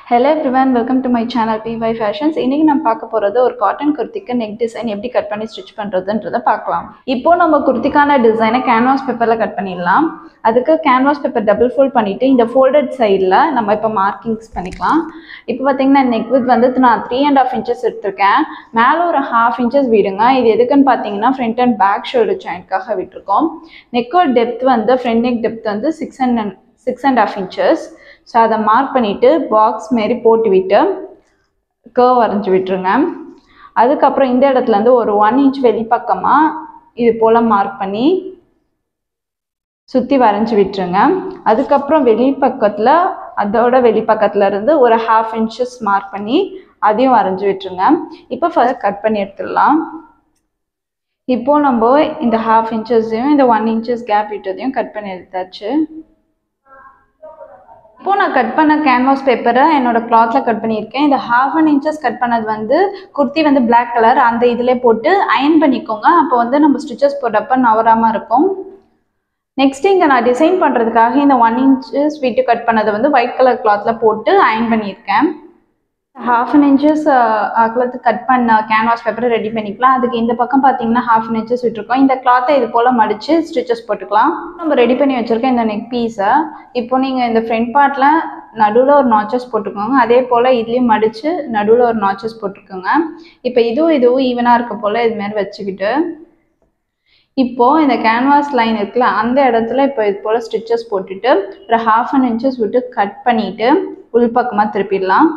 hello everyone welcome to my channel B Y fashions இன்றைக்கி நம்ம பார்க்க போகிறது ஒரு காட்டன் குர்த்திக்கு நெக் டிசைன் எப்படி கட் பண்ணி ஸ்டிச் பண்ணுறதுன்றதை பார்க்கலாம் இப்போ நம்ம குர்த்திக்கான டிசைனை கேன்வாஸ் பேப்பரில் கட் பண்ணிடலாம் அதுக்கு கேன்வாஸ் பேப்பர் டபுள் ஃபோல்ட் பண்ணிவிட்டு இந்த ஃபோல்டட் சைடில் நம்ம இப்போ மார்க்கிங்ஸ் பண்ணிக்கலாம் இப்போ பார்த்தீங்கன்னா நெக் வித் வந்து நான் த்ரீ அண்ட் ஆஃப் இன்ச்சஸ் எடுத்திருக்கேன் மேலே ஒரு ஹாஃப் இன்ச்சஸ் விடுங்க இது எதுக்குன்னு பார்த்தீங்கன்னா ஃப்ரண்ட் அண்ட் பேக் ஷோல்டர் ஜாயின்ட்காக விட்டுருக்கோம் நெக்கோட டெப்த் வந்து ஃப்ரண்ட் நெக் டெப்த் வந்து six and six and half inches so அதை மார்க் பண்ணிவிட்டு பாக்ஸ் மாரி போட்டு விட்டு கர்வ் வரைஞ்சி விட்டுருங்க அதுக்கப்புறம் இந்த இடத்துலேருந்து ஒரு ஒன் இன்ச் வெளிப்பக்கமாக இது போல் மார்க் பண்ணி சுற்றி வரைஞ்சி விட்டுருங்க அதுக்கப்புறம் வெளிப்பக்கத்தில் அதோட வெளிப்பக்கத்தில் இருந்து ஒரு ஹாஃப் இன்ச்சஸ் மார்க் பண்ணி அதையும் வரைஞ்சி விட்டுருங்க இப்போ ஃபர்ஸ்ட் கட் பண்ணி எடுத்துடலாம் இப்போது நம்ம இந்த ஹாஃப் இன்ச்சஸையும் இந்த ஒன் இன்ச்சஸ் கேப் விட்டதையும் கட் பண்ணி எடுத்தாச்சு இப்போது நான் கட் பண்ண கேன்வாஸ் பேப்பரை என்னோட கிளாத்தில் கட் பண்ணியிருக்கேன் இந்த ஹாஃப் அன் இன்ச்சஸ் கட் பண்ணது வந்து குர்த்தி வந்து பிளாக் கலர் அந்த இதிலே போட்டு அயன் பண்ணிக்கோங்க அப்போ வந்து நம்ம ஸ்டிச்சஸ் போட்டப்போ நவராமல் இருக்கும் நெக்ஸ்ட் இங்கே நான் டிசைன் பண்ணுறதுக்காக இந்த ஒன் இன்ச்சஸ் விட்டு கட் பண்ணதை வந்து ஒயிட் கலர் கிளாத்தில் போட்டு அயன் பண்ணியிருக்கேன் ஹாஃப் அன் இன்ச்சஸ் அகலத்துக்கு கட் பண்ண கேன்வாஸ் பேப்பரை ரெடி பண்ணிக்கலாம் அதுக்கு இந்த பக்கம் பார்த்தீங்கன்னா ஹாஃப் அன் இன்ச்சஸ் விட்டுருக்கோம் இந்த கிளாத்தை இது போல் மடித்து ஸ்டிச்சஸ் போட்டுக்கலாம் நம்ம ரெடி பண்ணி வச்சுருக்கோம் இந்த நெக் பீஸை இப்போ நீங்கள் இந்த ஃப்ரண்ட் பார்ட்டில் நடுவில் ஒரு நாச்சஸ் போட்டுக்கோங்க அதே போல் இதுலேயும் மடித்து நடுவில் ஒரு நாச்சஸ் போட்டுக்கோங்க இப்போ இதுவும் இதுவும் ஈவனாக இருக்க போல் இதுமாரி வச்சுக்கிட்டு இப்போது இந்த கேன்வாஸ் லைன் இருக்குல்ல அந்த இடத்துல இப்போ இது போல் ஸ்டிச்சஸ் போட்டுட்டு ஒரு ஹாஃப் அன் இன்ச்சஸ் விட்டு கட் பண்ணிவிட்டு உள்பக்கமாக திருப்பிடலாம்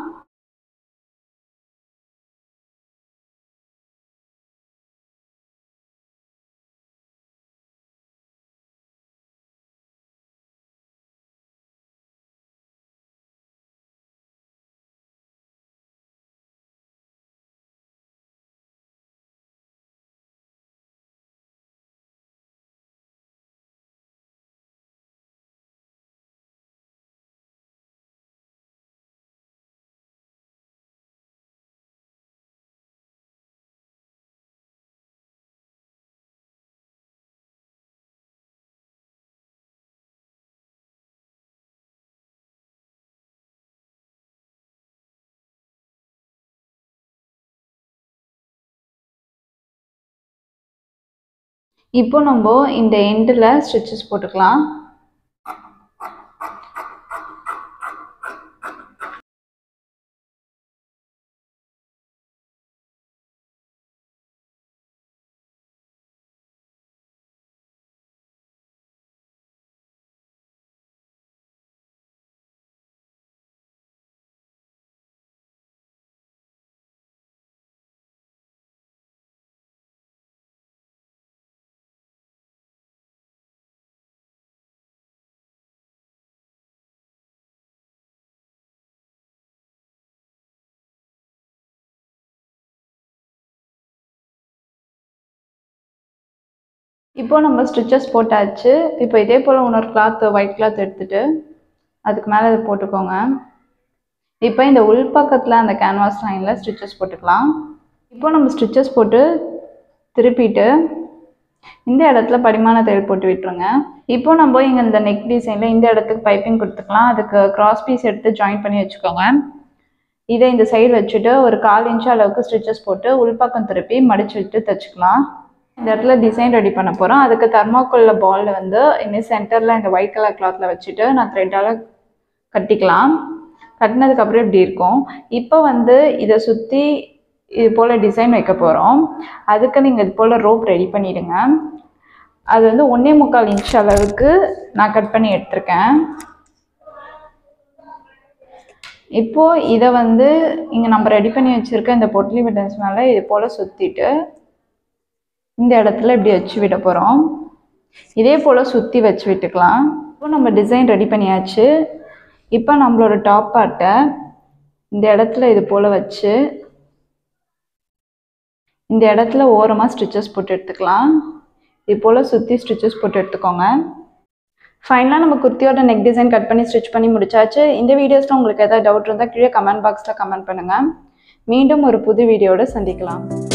இப்போ நம்ம இந்த எண்டில் ஸ்டிச்சஸ் போட்டுக்கலாம் இப்போ நம்ம ஸ்டிச்சஸ் போட்டாச்சு இப்போ இதே போல் இன்னொரு கிளாத் ஒயிட் கிளாத் எடுத்துட்டு அதுக்கு மேலே இதை போட்டுக்கோங்க இப்போ இந்த உள் பக்கத்தில் அந்த கேன்வாஸ் லைனில் ஸ்டிச்சஸ் போட்டுக்கலாம் இப்போ நம்ம ஸ்டிச்சஸ் போட்டு திருப்பிட்டு இந்த இடத்துல படிமான தையல் போட்டு விட்டுருங்க இப்போ நம்ம இங்கே இந்த நெக் டிசைனில் இந்த இடத்துக்கு பைப்பிங் கொடுத்துக்கலாம் அதுக்கு கிராஸ் பீஸ் எடுத்து ஜாயின் பண்ணி வச்சுக்கோங்க இதை இந்த சைடு வச்சுட்டு ஒரு கால் இன்ச் அளவுக்கு ஸ்டிச்சஸ் போட்டு உள்பக்கம் திருப்பி மடிச்சு விட்டு தைச்சிக்கலாம் இந்த இடத்துல டிசைன் ரெடி பண்ண போகிறோம் அதுக்கு தர்மாக்கோல்ல பாலில் வந்து இன்னும் சென்டரில் இந்த ஒயிட் கலர் கிளாத்தில் வச்சுட்டு நான் த்ரெட்டால் கட்டிக்கலாம் கட்டினதுக்கப்புறம் இப்படி இருக்கும் இப்போ வந்து இதை சுற்றி இது போல் டிசைன் வைக்க போகிறோம் அதுக்கு நீங்கள் இது போல் ரோப் ரெடி பண்ணிவிடுங்க அது வந்து ஒன்றே முக்கால் இன்ச் அளவுக்கு நான் கட் பண்ணி எடுத்திருக்கேன் இப்போது இதை வந்து இங்கே நம்ம ரெடி பண்ணி வச்சுருக்க இந்த பொட்லி பட்டன்ஸ் மேலே இது போல் சுற்றிட்டு இந்த இடத்துல இப்படி வச்சு விட போகிறோம் இதே போல் சுற்றி வச்சு விட்டுக்கலாம் இப்போ நம்ம டிசைன் ரெடி பண்ணியாச்சு இப்போ நம்மளோட டாப் பார்ட்டை இந்த இடத்துல இது போல் வச்சு இந்த இடத்துல ஓரமாக ஸ்டிச்சஸ் போட்டு எடுத்துக்கலாம் இது போல் சுற்றி ஸ்டிச்சஸ் போட்டு எடுத்துக்கோங்க ஃபைனலாக நம்ம குர்த்தியோட நெக் டிசைன் கட் பண்ணி ஸ்டிச் பண்ணி முடிச்சாச்சு இந்த வீடியோஸில் உங்களுக்கு எதாவது டவுட் இருந்தால் கீழே கமெண்ட் பாக்ஸில் கமெண்ட் பண்ணுங்கள் மீண்டும் ஒரு புது வீடியோட சந்திக்கலாம்